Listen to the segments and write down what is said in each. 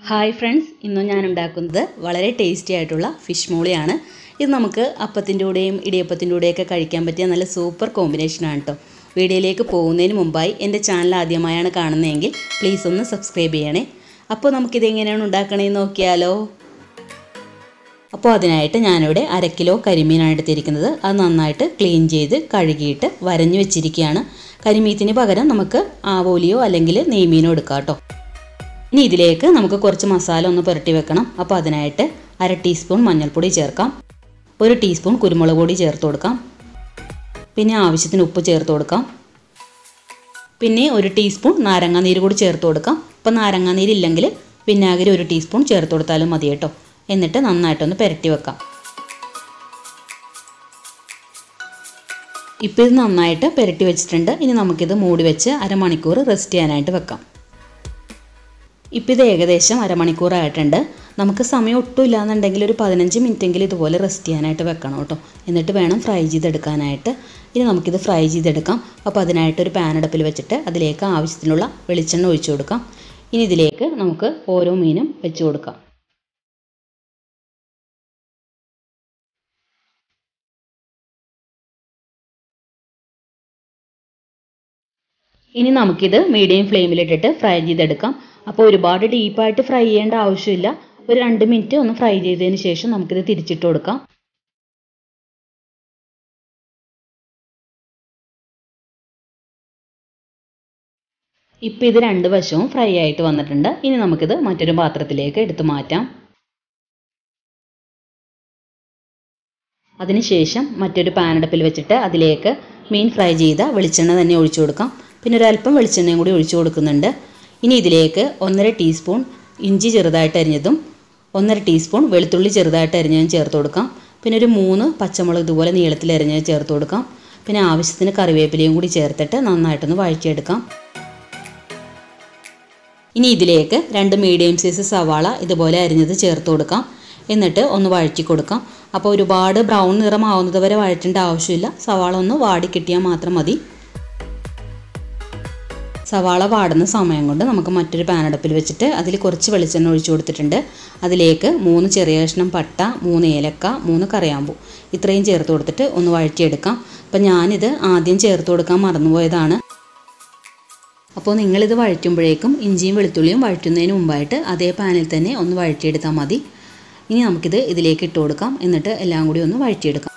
hi friends ഇന്ന് ഞാൻ ഉണ്ടാക്കുന്നത് വളരെ ടേസ്റ്റി ആയിട്ടുള്ള ഫിഷ് മോളിയാണ് ഇത് നമുക്ക് അപ്പത്തിൻ്റെ കൂടെയും ഇടിയപ്പത്തിൻ്റെ കൂടെയൊക്കെ കഴിക്കാൻ പറ്റിയ നല്ല സൂപ്പർ കോമ്പിനേഷനാണ് കേട്ടോ വീഡിയോയിലേക്ക് പോകുന്നതിന് മുമ്പായി എൻ്റെ ചാനൽ ആദ്യമായാണ് കാണുന്നതെങ്കിൽ പ്ലീസ് ഒന്ന് സബ്സ്ക്രൈബ് ചെയ്യണേ അപ്പോൾ നമുക്കിത് എങ്ങനെയാണ് ഉണ്ടാക്കണേന്ന് നോക്കിയാലോ അപ്പോൾ അതിനായിട്ട് ഞാനിവിടെ അര കിലോ കരിമീനാണ് എടുത്തിരിക്കുന്നത് അത് നന്നായിട്ട് ക്ലീൻ ചെയ്ത് കഴുകിയിട്ട് വരഞ്ഞു വെച്ചിരിക്കുകയാണ് കരിമീത്തിന് പകരം നമുക്ക് ആവോലിയോ അല്ലെങ്കിൽ നെയ്മീനോ എടുക്കാം കേട്ടോ ഇനി ഇതിലേക്ക് നമുക്ക് കുറച്ച് മസാല ഒന്ന് പുരട്ടി വെക്കണം അപ്പോൾ അതിനായിട്ട് അര ടീസ്പൂൺ മഞ്ഞൾപ്പൊടി ചേർക്കാം ഒരു ടീസ്പൂൺ കുരുമുളക് പൊടി ചേർത്ത് കൊടുക്കാം പിന്നെ ആവശ്യത്തിന് ഉപ്പ് ചേർത്ത് കൊടുക്കാം പിന്നെ ഒരു ടീസ്പൂൺ നാരങ്ങാനീര് കൂടി ചേർത്ത് കൊടുക്കാം അപ്പോൾ നാരങ്ങാനീര് ഇല്ലെങ്കിൽ വിനാഗിരി ഒരു ടീസ്പൂൺ ചേർത്ത് കൊടുത്താലും മതി കേട്ടോ എന്നിട്ട് നന്നായിട്ടൊന്ന് പുരട്ടി വെക്കാം ഇപ്പോൾ ഇത് നന്നായിട്ട് പുരട്ടി വെച്ചിട്ടുണ്ട് ഇനി നമുക്കിത് മൂടി വെച്ച് അരമണിക്കൂർ റെസ്റ്റ് ചെയ്യാനായിട്ട് വെക്കാം ഇപ്പം ഇത് ഏകദേശം അരമണിക്കൂറായിട്ടുണ്ട് നമുക്ക് സമയം ഒട്ടും ഇല്ലാന്നുണ്ടെങ്കിൽ ഒരു പതിനഞ്ച് മിനിറ്റെങ്കിലും ഇതുപോലെ റെസ്റ്റ് ചെയ്യാനായിട്ട് വെക്കണം കേട്ടോ എന്നിട്ട് വേണം ഫ്രൈ ചെയ്തെടുക്കാനായിട്ട് ഇനി നമുക്കിത് ഫ്രൈ ചെയ്തെടുക്കാം അപ്പോൾ അതിനായിട്ട് ഒരു പാൻ അടുപ്പിൽ വെച്ചിട്ട് അതിലേക്ക് ആവശ്യത്തിനുള്ള വെളിച്ചെണ്ണ ഒഴിച്ചു കൊടുക്കാം ഇനി ഇതിലേക്ക് നമുക്ക് ഓരോ മീനും വെച്ച് കൊടുക്കാം ഇനി നമുക്കിത് മീഡിയം ഫ്ലെയിമിലിട്ടിട്ട് ഫ്രൈ ചെയ്തെടുക്കാം അപ്പോൾ ഒരുപാട് ഡീപ്പായിട്ട് ഫ്രൈ ചെയ്യേണ്ട ആവശ്യമില്ല ഒരു രണ്ട് മിനിറ്റ് ഒന്ന് ഫ്രൈ ചെയ്തതിന് ശേഷം നമുക്കിത് തിരിച്ചിട്ട് കൊടുക്കാം ഇപ്പോൾ ഇത് രണ്ട് വശവും ഫ്രൈ ആയിട്ട് വന്നിട്ടുണ്ട് ഇനി നമുക്കിത് മറ്റൊരു പാത്രത്തിലേക്ക് എടുത്തു മാറ്റാം അതിനുശേഷം മറ്റൊരു പാനടുപ്പിൽ വെച്ചിട്ട് അതിലേക്ക് മീൻ ഫ്രൈ ചെയ്ത വെളിച്ചെണ്ണ തന്നെ ഒഴിച്ചു കൊടുക്കാം പിന്നെ ഒരല്പം വെളിച്ചെണ്ണയും കൂടി ഒഴിച്ചു കൊടുക്കുന്നുണ്ട് ഇനി ഇതിലേക്ക് ഒന്നര ടീസ്പൂൺ ഇഞ്ചി ചെറുതായിട്ട് അരിഞ്ഞതും ഒന്നര ടീസ്പൂൺ വെളുത്തുള്ളി ചെറുതായിട്ട് അരിഞ്ഞതും ചേർത്ത് കൊടുക്കാം പിന്നെ ഒരു മൂന്ന് പച്ചമുളക് ഇതുപോലെ നീളത്തിൽ അരിഞ്ഞത് ചേർത്ത് കൊടുക്കാം പിന്നെ ആവശ്യത്തിന് കറിവേപ്പിലയും കൂടി ചേർത്തിട്ട് നന്നായിട്ടൊന്ന് വഴറ്റിയെടുക്കാം ഇനി ഇതിലേക്ക് രണ്ട് മീഡിയം സൈസ് സവാള ഇതുപോലെ അരിഞ്ഞത് ചേർത്ത് കൊടുക്കാം എന്നിട്ട് ഒന്ന് വഴറ്റി കൊടുക്കാം അപ്പോൾ ഒരുപാട് ബ്രൗൺ നിറമാവുന്നത് വരെ വഴറ്റേണ്ട ആവശ്യമില്ല സവാള ഒന്ന് വാടി കിട്ടിയാൽ മാത്രം മതി സവാള വാടുന്ന സമയം കൊണ്ട് നമുക്ക് മറ്റൊരു പാനടുപ്പിൽ വെച്ചിട്ട് അതിൽ കുറച്ച് വെളിച്ചെണ്ണ ഒഴിച്ചു കൊടുത്തിട്ടുണ്ട് അതിലേക്ക് മൂന്ന് ചെറിയ കഷ്ണം പട്ട മൂന്ന് ഏലക്ക മൂന്ന് കറിയാമ്പൂ ഇത്രയും ചേർത്ത് കൊടുത്തിട്ട് ഒന്ന് വഴറ്റിയെടുക്കാം അപ്പം ഞാനിത് ആദ്യം ചേർത്ത് കൊടുക്കാൻ മറന്നുപോയതാണ് അപ്പോൾ നിങ്ങളിത് വഴറ്റുമ്പോഴേക്കും ഇഞ്ചിയും വെളുത്തുള്ളിയും വഴറ്റുന്നതിന് മുമ്പായിട്ട് അതേ പാനിൽ തന്നെ ഒന്ന് വഴറ്റിയെടുത്താൽ മതി ഇനി നമുക്കിത് ഇതിലേക്ക് ഇട്ട് കൊടുക്കാം എന്നിട്ട് എല്ലാം കൂടി ഒന്ന് വഴറ്റിയെടുക്കാം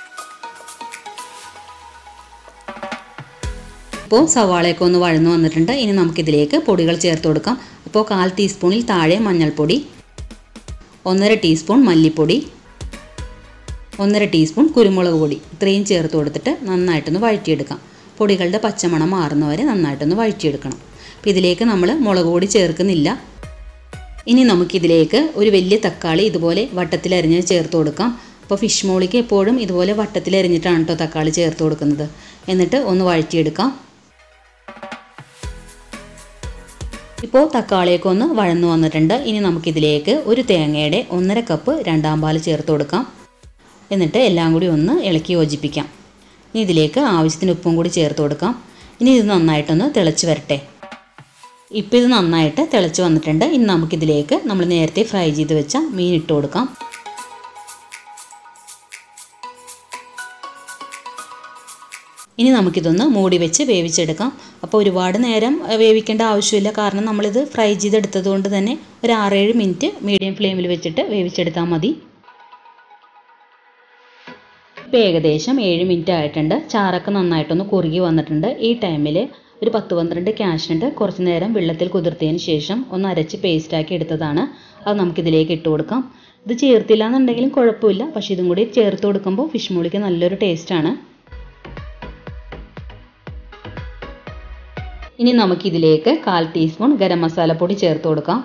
ഇപ്പോൾ സവാളയൊക്കെ ഒന്ന് വഴന്നു വന്നിട്ടുണ്ട് ഇനി നമുക്കിതിലേക്ക് പൊടികൾ ചേർത്ത് കൊടുക്കാം അപ്പോൾ കാൽ ടീസ്പൂണിൽ താഴെ മഞ്ഞൾപ്പൊടി ഒന്നര ടീസ്പൂൺ മല്ലിപ്പൊടി ഒന്നര ടീസ്പൂൺ കുരുമുളക് പൊടി ഇത്രയും ചേർത്ത് കൊടുത്തിട്ട് നന്നായിട്ടൊന്ന് വഴറ്റിയെടുക്കാം പൊടികളുടെ പച്ചമണം മാറുന്നവരെ നന്നായിട്ടൊന്ന് വഴറ്റിയെടുക്കണം അപ്പോൾ ഇതിലേക്ക് നമ്മൾ മുളക് പൊടി ചേർക്കുന്നില്ല ഇനി നമുക്കിതിലേക്ക് ഒരു വലിയ തക്കാളി ഇതുപോലെ വട്ടത്തിലരിഞ്ഞ് ചേർത്ത് കൊടുക്കാം അപ്പോൾ ഫിഷ് മോളിക്ക് എപ്പോഴും ഇതുപോലെ വട്ടത്തിലരിഞ്ഞിട്ടാണ് കേട്ടോ തക്കാളി ചേർത്ത് കൊടുക്കുന്നത് എന്നിട്ട് ഒന്ന് വഴറ്റിയെടുക്കാം ഇപ്പോൾ തക്കാളിയൊക്കെ ഒന്ന് വഴന്നു വന്നിട്ടുണ്ട് ഇനി നമുക്കിതിലേക്ക് ഒരു തേങ്ങയുടെ ഒന്നര കപ്പ് രണ്ടാം പാൽ ചേർത്ത് കൊടുക്കാം എന്നിട്ട് എല്ലാം കൂടി ഒന്ന് ഇളക്കി യോജിപ്പിക്കാം ഇനി ഇതിലേക്ക് ആവശ്യത്തിന് ഉപ്പും കൂടി ചേർത്ത് കൊടുക്കാം ഇനി ഇത് നന്നായിട്ടൊന്ന് തിളച്ച് വരട്ടെ ഇപ്പോൾ ഇത് നന്നായിട്ട് തിളച്ച് വന്നിട്ടുണ്ട് ഇനി നമുക്കിതിലേക്ക് നമ്മൾ നേരത്തെ ഫ്രൈ ചെയ്ത് വെച്ച മീൻ ഇട്ട് കൊടുക്കാം ഇനി നമുക്കിതൊന്ന് മൂടി വെച്ച് വേവിച്ചെടുക്കാം അപ്പോൾ ഒരുപാട് നേരം വേവിക്കേണ്ട ആവശ്യമില്ല കാരണം നമ്മളിത് ഫ്രൈ ചെയ്തെടുത്തത് കൊണ്ട് തന്നെ ഒരു ആറേഴ് മിനിറ്റ് മീഡിയം ഫ്ലെയിമിൽ വെച്ചിട്ട് വേവിച്ചെടുത്താൽ മതി ഇപ്പോൾ ഏകദേശം ഏഴ് മിനിറ്റ് ആയിട്ടുണ്ട് ചാറൊക്കെ നന്നായിട്ടൊന്ന് കുറുകി വന്നിട്ടുണ്ട് ഈ ടൈമിൽ ഒരു പത്ത് പന്ത്രണ്ട് ക്യാഷ്നട്ട് കുറച്ച് നേരം വെള്ളത്തിൽ കുതിർത്തതിന് ശേഷം ഒന്ന് അരച്ച് പേസ്റ്റാക്കി എടുത്തതാണ് അത് നമുക്കിതിലേക്ക് ഇട്ട് കൊടുക്കാം ഇത് ചേർത്തില്ല എന്നുണ്ടെങ്കിലും കുഴപ്പമില്ല പക്ഷേ ഇതും കൂടി ചേർത്ത് കൊടുക്കുമ്പോൾ ഫിഷ് മോളിക്ക് നല്ലൊരു ടേസ്റ്റാണ് ഇനി നമുക്കിതിലേക്ക് കാൽ ടീസ്പൂൺ ഗരം മസാലപ്പൊടി ചേർത്ത് കൊടുക്കാം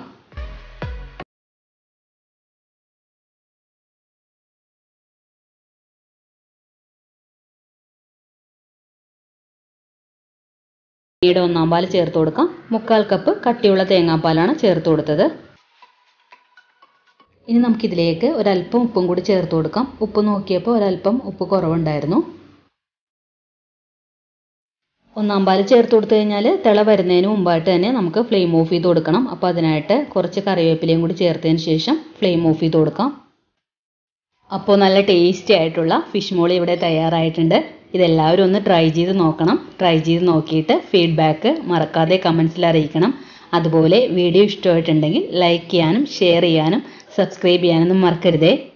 ഈയുടെ ഒന്നാം പാൽ ചേർത്ത് കൊടുക്കാം മുക്കാൽ കപ്പ് കട്ടിയുള്ള തേങ്ങാപ്പാലാണ് ചേർത്ത് കൊടുത്തത് ഇനി നമുക്കിതിലേക്ക് ഒരല്പം ഉപ്പും കൂടി ചേർത്ത് കൊടുക്കാം ഉപ്പ് നോക്കിയപ്പോൾ ഒരല്പം ഉപ്പ് കുറവുണ്ടായിരുന്നു ഒന്നാം പാൽ ചേർത്ത് കൊടുത്തു കഴിഞ്ഞാൽ തിള വരുന്നതിന് മുമ്പായിട്ട് തന്നെ നമുക്ക് ഫ്ലെയിം ഓഫ് ചെയ്ത് കൊടുക്കണം അപ്പോൾ അതിനായിട്ട് കുറച്ച് കറിവേപ്പിലയും കൂടി ചേർത്തതിന് ശേഷം ഫ്ലെയിം ഓഫ് ചെയ്ത് കൊടുക്കാം അപ്പോൾ നല്ല ടേസ്റ്റി ആയിട്ടുള്ള ഫിഷ് മോളി ഇവിടെ തയ്യാറായിട്ടുണ്ട് ഇതെല്ലാവരും ഒന്ന് ട്രൈ ചെയ്ത് നോക്കണം ട്രൈ ചെയ്ത് നോക്കിയിട്ട് ഫീഡ്ബാക്ക് മറക്കാതെ കമൻസിൽ അറിയിക്കണം അതുപോലെ വീഡിയോ ഇഷ്ടമായിട്ടുണ്ടെങ്കിൽ ലൈക്ക് ചെയ്യാനും ഷെയർ ചെയ്യാനും സബ്സ്ക്രൈബ് ചെയ്യാനൊന്നും മറക്കരുതേ